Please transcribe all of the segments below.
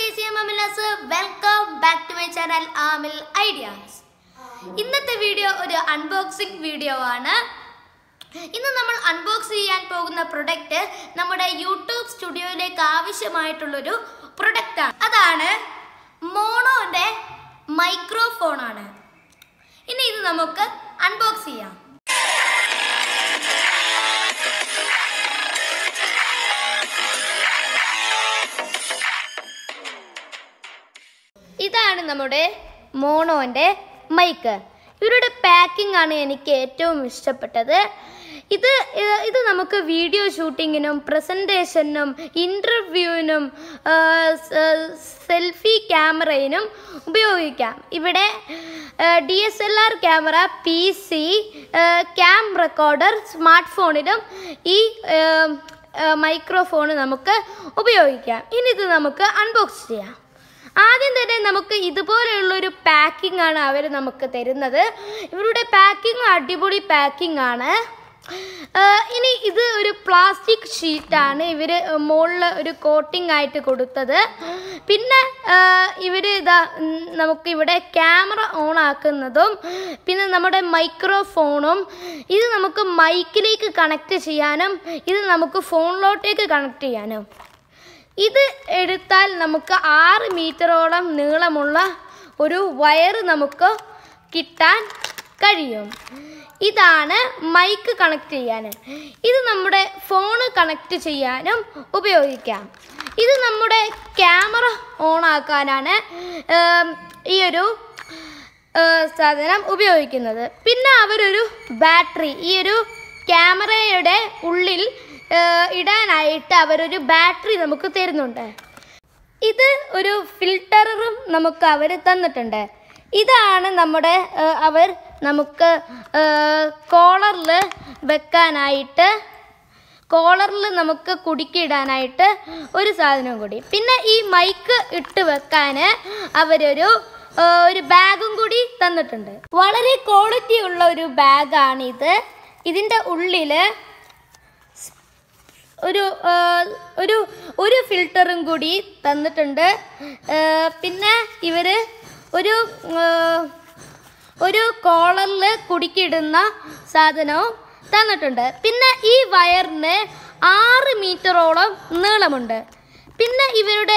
ചേച്ചി മമിലാസ് welcome back to my channel ആമിൽ ഐഡിയാസ് ഇന്നത്തെ വീഡിയോ ഒരു അൺബോക്സിംഗ് വീഡിയോ ആണ് ഇന്ന് നമ്മൾ അൺബോക്സ് ചെയ്യാൻ പോകുന്ന പ്രൊഡക്റ്റ് നമ്മുടെ യൂട്യൂബ് സ്റ്റുഡിയോയിലേക്ക് ആവശ്യമായിട്ടുള്ളൊരു പ്രൊഡക്റ്റ് ആണ് അതാണ് മോണോന്റെ മൈക്രോഫോൺ ആണ് ഇനി ഇത് നമുക്ക് അൺബോക്സ് ചെയ്യാം ഇതാണ് നമ്മുടെ മോണോന്റെ മൈക്ക് ഇവരുടെ പാക്കിംഗ് ആണ് എനിക്ക് ഏറ്റവും ഇഷ്ടപ്പെട്ടത് ഇത് ഏഹ്, ഇത് നമുക്ക് വീഡിയോ ഷൂട്ടിങ്ങിനും പ്രസൻറ്റേഷനും ഇൻ്റർവ്യൂവിനും സെൽഫി ക്യാമറയിനും ഉപയോഗിക്കാം ഇവിടെ D S L R camera P C cam recorder smart ഫോണിലും ഈ മൈക്രോഫോൺ നമുക്ക് ഉപയോഗിക്കാം ഇനി ഇത് നമുക്ക് അൺബോക്സ് ചെയ്യാം ആദ്യം തന്നെ നമുക്ക് ഇതുപോലെയുള്ള ഒരു പാക്കിംഗ് ആണ് അവർ നമുക്ക് തരുന്നത് ഇവരുടെ പാക്കിംഗ് അടിപൊളി പാക്കിംഗ് ആണ് ആ, ഇനി ഇത് ഒരു പ്ലാസ്റ്റിക് ഷീറ്റാണ് ഇവർ മുകളിൽ ഒരു കോട്ടിംഗ് ആയിട്ട് കൊടുത്തത് പിന്നെ ഇവർ ഇതാ ഉം, നമുക്ക് ഇവിടെ ക്യാമറ ഓൺ ആക്കുന്നതും പിന്നെ നമ്മുടെ മൈക്രോഫോണും ഇത് നമുക്ക് മൈക്കിലേക്ക് കണക്ട് ചെയ്യാനും ഇത് നമുക്ക് ഫോണിലോട്ടേക്ക് കണക്ട് ചെയ്യാനും ഇത് എടുത്താൽ നമുക്ക് ആറ് മീറ്ററോളം നീളമുള്ള ഒരു വയറ് നമുക്ക് കിട്ടാൻ കഴിയും ഇതാണ് മൈക്ക് കണക്ട് ചെയ്യാൻ ഇത് നമ്മുടെ ഫോണ് കണക്ട് ചെയ്യാനും ഉപയോഗിക്കാം ഇത് നമ്മുടെ ക്യാമറ ഓൺ ആക്കാനാണ് ഏം, ഈ ഒരു ഏഹ് സാധനം ഉപയോഗിക്കുന്നത് പിന്നെ അവരൊരു ബാറ്ററി ഈ ഒരു ക്യാമറയുടെ ഉള്ളിൽ ഏഹ് ഇടാനായിട്ട് അവരൊരു ബാറ്ററി നമുക്ക് തരുന്നുണ്ട് ഇത് ഒരു ഫിൽറ്ററും നമുക്ക് അവർ തന്നിട്ടുണ്ട് ഇതാണ് നമ്മുടെ ഏഹ് അവർ നമുക്ക് കോളറിൽ വെക്കാനായിട്ട് കോളറിൽ നമുക്ക് കുടുക്കിയിടാനായിട്ട് ഒരു സാധനം കൂടി പിന്നെ ഈ മൈക്ക് ഇട്ട് വെക്കാൻ അവരൊരു ആ, ഒരു ബാഗും കൂടി തന്നിട്ടുണ്ട് വളരെ ക്വാളിറ്റി ഉള്ള ഒരു ബാഗാണിത് ഇതിൻ്റെ ഉള്ളിൽ ഒരു ആ, ഒരു ഒരു ഫിൽറ്ററും കൂടി തന്നിട്ടുണ്ട് ആ, പിന്നെ ഇവർ ഒരു ആ, ഒരു കോളറിൽ കുടുക്കിയിടുന്ന സാധനവും തന്നിട്ടുണ്ട് പിന്നെ ഈ വയറിന് ആറ് മീറ്ററോളം നീളമുണ്ട് പിന്നെ ഇവരുടെ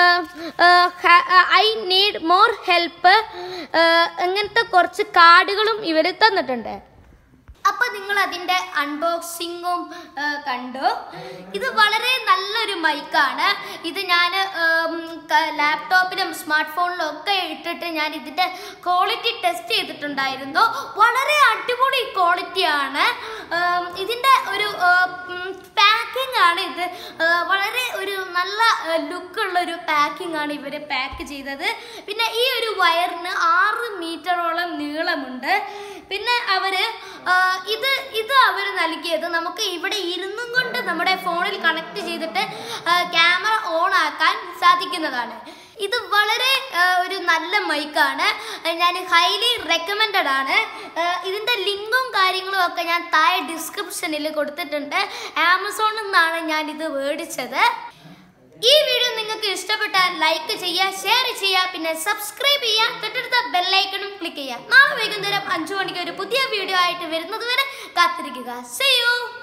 ഐ നീഡ് മോർ ഹെൽപ്പ് അങ്ങനത്തെ കുറച്ച് കാർഡുകളും ഇവർ തന്നിട്ടുണ്ട് അപ്പൊ നിങ്ങൾ അതിന്റെ അൺബോക്സിങ്ങും കണ്ടു ഇത് വളരെ നല്ലൊരു മൈക്കാണ് ഇത് ഞാൻ ലാപ്ടോപ്പിലും സ്മാർട്ട് ഫോണിലും ഒക്കെ ഇട്ടിട്ട് ഞാൻ ഇതിന്റെ ക്വാളിറ്റി ടെസ്റ്റ് ചെയ്തിട്ടുണ്ടായിരുന്നു വളരെ അടിപൊളി ക്വാളിറ്റിയാണ് ഇതിന്റെ ഒരു പാക്കിംഗ് ആണ് ഇത് ആ, വളരെ ഒരു നല്ല ലുക്കുള്ള ഒരു പാക്കിംഗ് ആണ് ഇവർ പാക്ക് ചെയ്തത് പിന്നെ ഈ ഒരു വയറിന് ആറ് മീറ്ററോളം നീളമുണ്ട് പിന്നെ അവര് ആ, ഇത് ഇത് അവർ നൽകിയത് നമുക്ക് ഇവിടെ ഇരുന്നും കൊണ്ട് നമ്മുടെ ഫോണിൽ കണക്ട് ചെയ്തിട്ട് ക്യാമറ ഓൺ ആക്കാൻ സാധിക്കുന്നതാണ് ഇത് വളരെ ആ, ഒരു നല്ല മൈക്കാണ് ഞാൻ ഹൈലി റെക്കമെൻഡഡ് ആണ് ആ, ഇതിൻ്റെ ലിങ്കും കാര്യങ്ങളും ഒക്കെ ഞാൻ താഴെ ഡിസ്ക്രിപ്ഷനിൽ കൊടുത്തിട്ടുണ്ട് ആമസോണിൽ നിന്നാണ് ഞാൻ ഇത് മേടിച്ചത് ഈ വീഡിയോ നിങ്ങൾക്ക് ഇഷ്ടപ്പെട്ടാൽ ലൈക്ക് ചെയ്യുക ഷെയർ ചെയ്യുക പിന്നെ സബ്സ്ക്രൈബ് ചെയ്യുക തൊട്ടടുത്ത ബെല്ലൈക്കണും ക്ലിക്ക് ചെയ്യുക നാളെ വൈകുന്നേരം അഞ്ചു മണിക്ക് ഒരു പുതിയ വീഡിയോ ആയിട്ട് വരുന്നത് വരെ കാത്തിരിക്കുക See you